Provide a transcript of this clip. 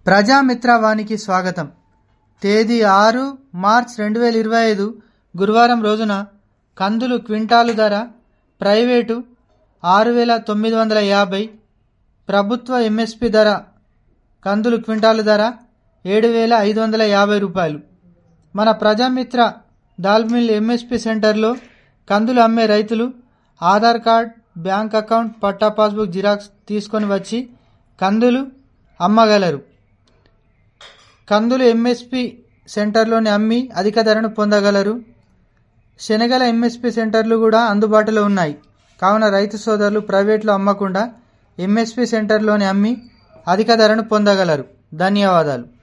ప్రజామిత్ర వానికి స్వాగతం తేదీ ఆరు మార్చ్ రెండు వేల ఇరవై ఐదు గురువారం రోజున కందులు క్వింటాలు ధర ప్రైవేటు ఆరు వేల తొమ్మిది వందల యాభై ప్రభుత్వ ఎంఎస్పి ధర కందులు క్వింటాలు ధర ఏడు వేల ఐదు వందల యాభై రూపాయలు మన ప్రజామిత్ర దాల్మిల్ ఎంఎస్పి సెంటర్లో కందులు అమ్మే రైతులు Aadhaar card bank account patta passbook xerox తీసుకొని వచ్చి కందులు అమ్మగలరు కందులు ఎంఎస్పి సెంటర్లోని అమ్మి అధిక ధరను పొందగలరు శనగల ఎంఎస్పి సెంటర్లు కూడా అందుబాటులో ఉన్నాయి కావున రైతు సోదరులు ప్రైవేట్లో అమ్మకుండా ఎంఎస్పి సెంటర్లోని అమ్మి అధిక ధరను పొందగలరు ధన్యవాదాలు